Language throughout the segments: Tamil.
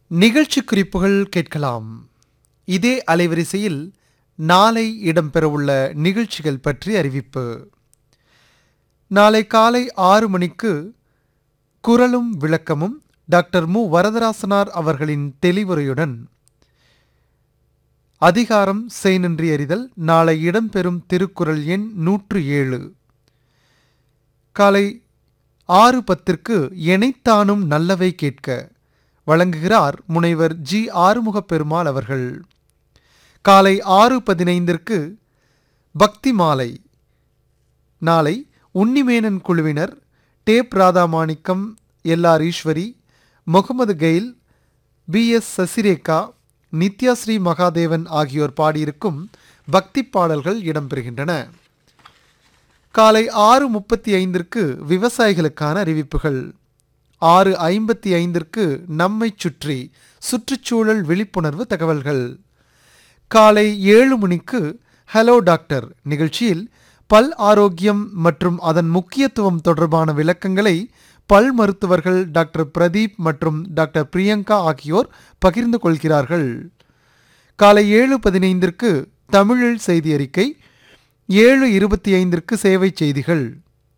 நிகழ்ச்சி குறிப்புகள் கேட்கலாம் இதே அலைவரிசையில் நாளை இடம்பெறவுள்ள நிகழ்ச்சிகள் பற்றி அறிவிப்பு நாளை காலை ஆறு மணிக்கு குரலும் விளக்கமும் டாக்டர் மு வரதராசனார் அவர்களின் தெளிவுரையுடன் அதிகாரம் செய்நின்றி அறிதல் நாளை இடம்பெறும் திருக்குறள் எண் நூற்று ஏழு காலை ஆறு பத்திற்கு எனைத்தானும் நல்லவை கேட்க வழங்குகிறார் முனைவர் ஜி ஆறுமுகப் பெருமாள் அவர்கள் காலை ஆறு பதினைந்திற்கு பக்தி மாலை நாளை உன்னிமேனன் குழுவினர் டேப் ராதாமாணிக்கம் எல் ஆர் ஈஸ்வரி முகமது கெயில் பி எஸ் சசிரேகா நித்யாஸ்ரீ மகாதேவன் ஆகியோர் பாடியிருக்கும் பக்தி பாடல்கள் இடம்பெறுகின்றன காலை ஆறு முப்பத்தி ஐந்திற்கு விவசாயிகளுக்கான அறிவிப்புகள் ஆறு ஐம்பத்தி ஐந்திற்கு நம்மை சுற்றி சுற்றுச்சூழல் விழிப்புணர்வு தகவல்கள் காலை ஏழு மணிக்கு ஹலோ டாக்டர் நிகழ்ச்சியில் பல் ஆரோக்கியம் மற்றும் அதன் முக்கியத்துவம் தொடர்பான விளக்கங்களை பல் மருத்துவர்கள் டாக்டர் பிரதீப் மற்றும் டாக்டர் பிரியங்கா ஆகியோர் பகிர்ந்து கொள்கிறார்கள் காலை ஏழு பதினைந்திற்கு தமிழில் செய்தி அறிக்கை ஏழு இருபத்தி ஐந்திற்கு சேவை செய்திகள்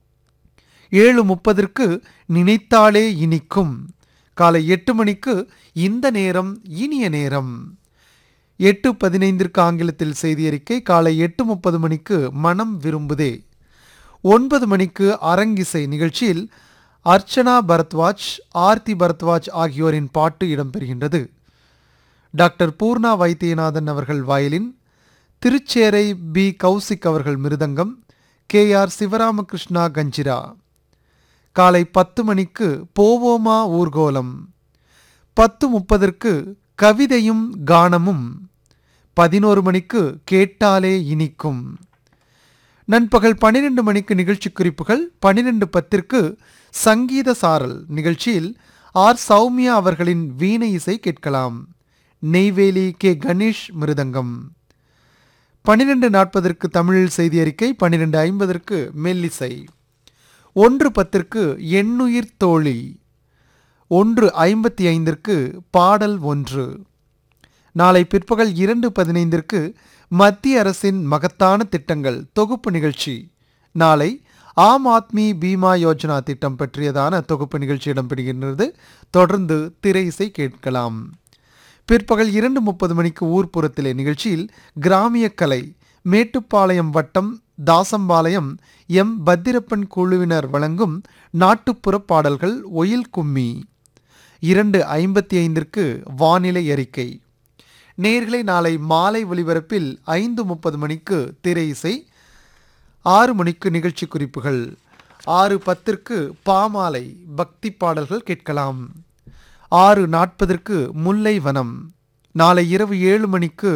ஏழு முப்பதற்கு நினைத்தாலே இனிக்கும் காலை எட்டு மணிக்கு இந்த நேரம் இனிய நேரம் எட்டு பதினைந்திற்கு ஆங்கிலத்தில் செய்தி அறிக்கை காலை எட்டு முப்பது மணிக்கு மனம் விரும்புதே ஒன்பது மணிக்கு அரங்கிசை நிகழ்ச்சியில் அர்ச்சனா பரத்வாஜ் ஆர்த்தி பரத்வாஜ் ஆகியோரின் பாட்டு இடம்பெறுகின்றது டாக்டர் பூர்ணா வைத்தியநாதன் அவர்கள் வயலின் திருச்சேரை பி கௌசிக் அவர்கள் மிருதங்கம் கே ஆர் சிவராமகிருஷ்ணா கஞ்சிரா காலை பத்து மணிக்கு போவோமா ஊர்கோலம் பத்து முப்பதற்கு கவிதையும் கானமும் பதினோரு மணிக்கு கேட்டாலே இனிக்கும் நண்பகல் பன்னிரெண்டு மணிக்கு நிகழ்ச்சி குறிப்புகள் பன்னிரெண்டு பத்திற்கு சங்கீத சாரல் நிகழ்ச்சியில் ஆர் சௌமியா அவர்களின் வீணை இசை கேட்கலாம் நெய்வேலி கே கணேஷ் மிருதங்கம் பன்னிரெண்டு நாற்பதற்கு தமிழில் செய்தி அறிக்கை பன்னிரெண்டு ஐம்பதற்கு மெல்லிசை ஒன்று பத்திற்கு எண்ணுயிர் தோழி ஒன்று ஐம்பத்தி ஐந்திற்கு பாடல் ஒன்று நாளை பிற்பகல் இரண்டு பதினைந்திற்கு மத்திய அரசின் மகத்தான திட்டங்கள் தொகுப்பு நிகழ்ச்சி நாளை ஆம் ஆத்மி பீமா யோஜனா திட்டம் பற்றியதான தொகுப்பு நிகழ்ச்சி இடம்பெறுகின்றது தொடர்ந்து திரை இசை கேட்கலாம் பிற்பகல் இரண்டு முப்பது மணிக்கு ஊர்ப்புறத்திலே நிகழ்ச்சியில் கிராமிய கலை மேட்டுப்பாளையம் வட்டம் தாசம்பாளையம் எம் பத்திரப்பன் குழுவினர் வழங்கும் நாட்டுப்புற பாடல்கள் ஒயில் கும்மி இரண்டு ஐம்பத்தி ஐந்திற்கு வானிலை அறிக்கை நேர்களை நாளை மாலை ஒலிபரப்பில் ஐந்து முப்பது மணிக்கு திரை இசை ஆறு மணிக்கு நிகழ்ச்சி குறிப்புகள் ஆறு பத்திற்கு பாமாலை பக்தி பாடல்கள் கேட்கலாம் ஆறு நாற்பதற்கு முல்லை வனம் நாளை இரவு ஏழு மணிக்கு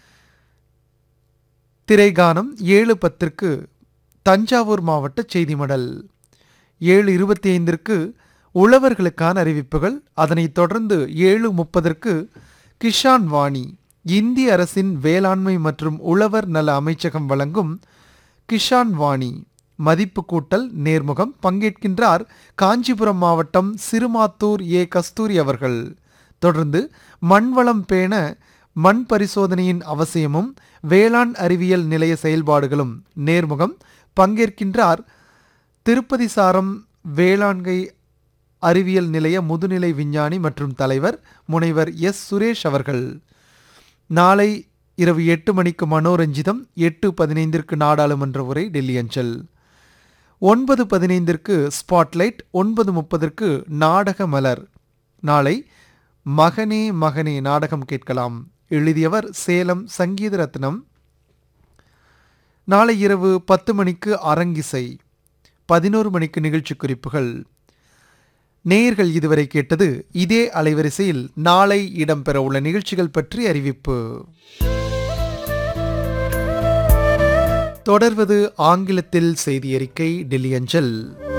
திரைகானம் ஏழு பத்திற்கு தஞ்சாவூர் மாவட்ட செய்தி மடல் ஏழு இருபத்தி ஐந்திற்கு உழவர்களுக்கான அறிவிப்புகள் அதனைத் தொடர்ந்து ஏழு முப்பதற்கு கிஷான் வாணி இந்திய அரசின் வேளாண்மை மற்றும் உழவர் நல அமைச்சகம் வழங்கும் கிஷான் வாணி மதிப்பு கூட்டல் நேர்முகம் பங்கேற்கின்றார் காஞ்சிபுரம் மாவட்டம் சிறுமாத்தூர் ஏ கஸ்தூரி அவர்கள் தொடர்ந்து மண்வளம் பேண மண் பரிசோதனையின் அவசியமும் வேளாண் அறிவியல் நிலைய செயல்பாடுகளும் நேர்முகம் பங்கேற்கின்றார் திருப்பதி சாரம் வேளாண்கை அறிவியல் நிலைய முதுநிலை விஞ்ஞானி மற்றும் தலைவர் முனைவர் எஸ் சுரேஷ் அவர்கள் நாளை இரவு எட்டு மணிக்கு மனோரஞ்சிதம் எட்டு பதினைந்திற்கு நாடாளுமன்ற உரை டெல்லி அஞ்சல் ஒன்பது பதினைந்திற்கு ஸ்பாட்லைட் ஒன்பது முப்பதற்கு நாடக மலர் நாளை மகனே மகனே நாடகம் கேட்கலாம் எழுதியவர் சேலம் சங்கீத ரத்னம் நாளை இரவு பத்து மணிக்கு அரங்கிசை பதினோரு மணிக்கு நிகழ்ச்சி குறிப்புகள் நேயர்கள் இதுவரை கேட்டது இதே அலைவரிசையில் நாளை இடம்பெற உள்ள நிகழ்ச்சிகள் பற்றி அறிவிப்பு தொடர்வது ஆங்கிலத்தில் செய்தி அறிக்கை டெல்லி அஞ்சல்